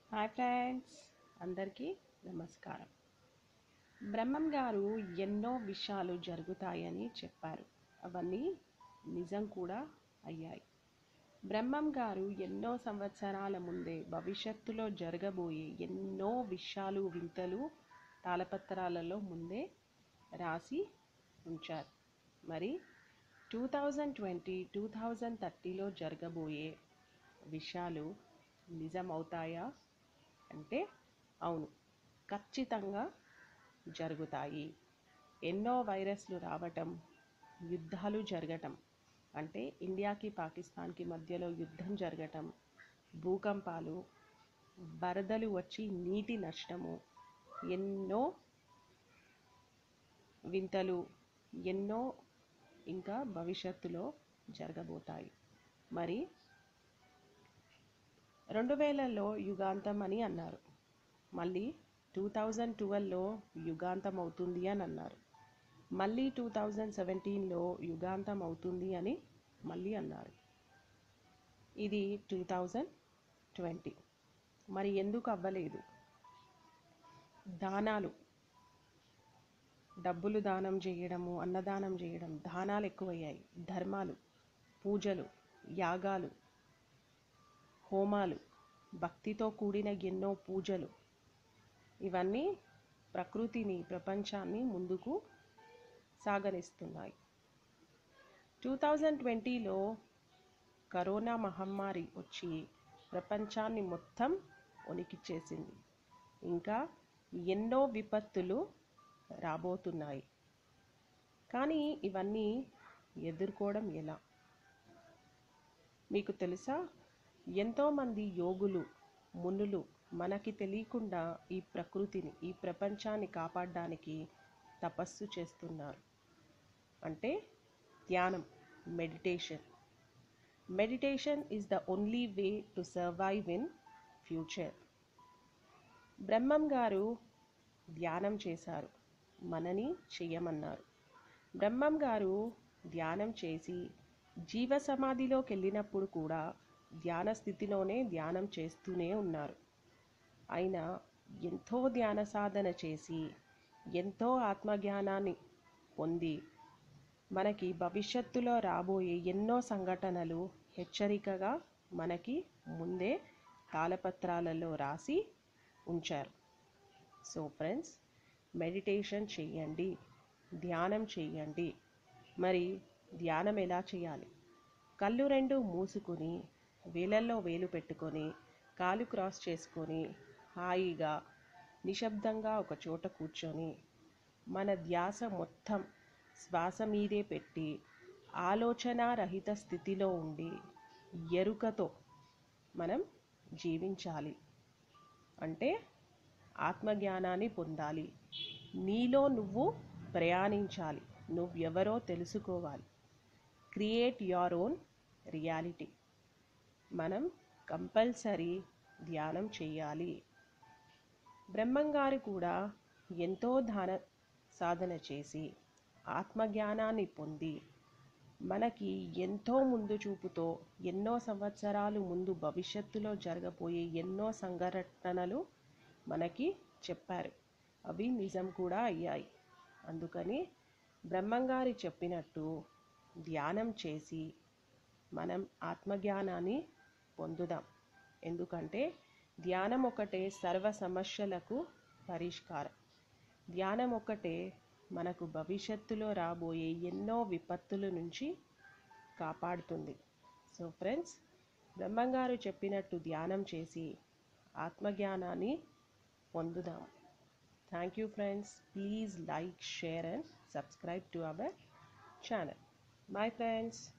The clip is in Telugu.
హాయ్ ఫ్రెండ్స్ అందరికీ నమస్కారం బ్రహ్మం గారు ఎన్నో విషయాలు జరుగుతాయని చెప్పారు అవన్నీ నిజం కూడా అయ్యాయి బ్రహ్మం గారు ఎన్నో సంవత్సరాల ముందే భవిష్యత్తులో జరగబోయే ఎన్నో విషయాలు వింతలు తాళపత్రాలలో ముందే రాసి ఉంచారు మరి two thousand twenty two thousand థర్టీలో జరగబోయే విషయాలు నిజమవుతాయా అంటే అవును ఖచ్చితంగా జరుగుతాయి ఎన్నో వైరస్లు రావటం యుద్ధాలు జరగటం అంటే ఇండియాకి పాకిస్తాన్కి మధ్యలో యుద్ధం జరగటం భూకంపాలు వరదలు వచ్చి నీటి నష్టము ఎన్నో వింతలు ఎన్నో ఇంకా భవిష్యత్తులో జరగబోతాయి మరి రెండు వేలలో యుగాంతం అని అన్నారు మళ్ళీ టూ థౌజండ్ ట్వెల్వ్లో యుగాంతం అవుతుంది అని అన్నారు మళ్ళీ టూ థౌజండ్ సెవెంటీన్లో యుగాంతం అవుతుంది అని మళ్ళీ అన్నారు ఇది టూ థౌజండ్ ట్వంటీ మరి ఎందుకు అవ్వలేదు దానాలు డబ్బులు దానం చేయడము అన్నదానం చేయడం దానాలు ఎక్కువయ్యాయి ధర్మాలు పూజలు యాగాలు హోమాలు భక్తితో కూడిన ఎన్నో పూజలు ఇవన్నీ ప్రకృతిని ప్రపంచాన్ని ముందుకు సాగనిస్తున్నాయి టూ థౌజండ్ ట్వంటీలో కరోనా మహమ్మారి వచ్చి ప్రపంచాన్ని మొత్తం ఉనికిచ్చేసింది ఇంకా ఎన్నో విపత్తులు రాబోతున్నాయి కానీ ఇవన్నీ ఎదుర్కోవడం ఎలా మీకు తెలుసా ఎంతోమంది యోగులు మునులు మనకి తెలియకుండా ఈ ప్రకృతిని ఈ ప్రపంచాన్ని కాపాడడానికి తపస్సు చేస్తున్నారు అంటే ధ్యానం meditation meditation is the only way to survive in future Brahmam గారు ధ్యానం చేశారు మనని చెయ్యమన్నారు బ్రహ్మం గారు ధ్యానం చేసి జీవ సమాధిలోకి వెళ్ళినప్పుడు కూడా ధ్యాన స్థితిలోనే ధ్యానం చేస్తూనే ఉన్నారు ఆయన ఎంతో ధ్యాన సాధన చేసి ఎంతో ఆత్మజ్ఞానాన్ని పొంది మనకి భవిష్యత్తులో రాబోయే ఎన్నో సంఘటనలు హెచ్చరికగా మనకి ముందే తాళపత్రాలలో రాసి ఉంచారు సో ఫ్రెండ్స్ మెడిటేషన్ చేయండి ధ్యానం చేయండి మరి ధ్యానం ఎలా చేయాలి కళ్ళు రెండు మూసుకుని వేలల్లో వేలు పెట్టుకొని కాలు క్రాస్ చేసుకొని హాయిగా నిశ్శబ్దంగా ఒక చోట కూర్చొని మన ధ్యాస మొత్తం శ్వాస మీదే పెట్టి ఆలోచన రహిత స్థితిలో ఉండి ఎరుకతో మనం జీవించాలి అంటే ఆత్మజ్ఞానాన్ని పొందాలి నీలో నువ్వు ప్రయాణించాలి నువ్వెవరో తెలుసుకోవాలి క్రియేట్ యువర్ ఓన్ రియాలిటీ మనం కంపల్సరీ ధ్యానం చేయాలి బ్రహ్మంగారు కూడా ఎంతో ధ్యాన సాధన చేసి ఆత్మజ్ఞానాన్ని పొంది మనకి ఎంతో ముందు చూపుతో ఎన్నో సంవత్సరాలు ముందు భవిష్యత్తులో జరగబోయే ఎన్నో సంఘటనలు మనకి చెప్పారు అవి నిజం కూడా అయ్యాయి అందుకని బ్రహ్మంగారి చెప్పినట్టు ధ్యానం చేసి మనం ఆత్మజ్ఞానాన్ని పొందుదాం ఎందుకంటే ధ్యానం ఒకటే సర్వ సమస్యలకు పరిష్కారం ధ్యానం ఒకటే మనకు భవిష్యత్తులో రాబోయే ఎన్నో విపత్తుల నుంచి కాపాడుతుంది సో ఫ్రెండ్స్ బ్రహ్మంగారు చెప్పినట్టు ధ్యానం చేసి ఆత్మజ్ఞానాన్ని పొందుదాం thank you friends please like share and subscribe to our channel bye friends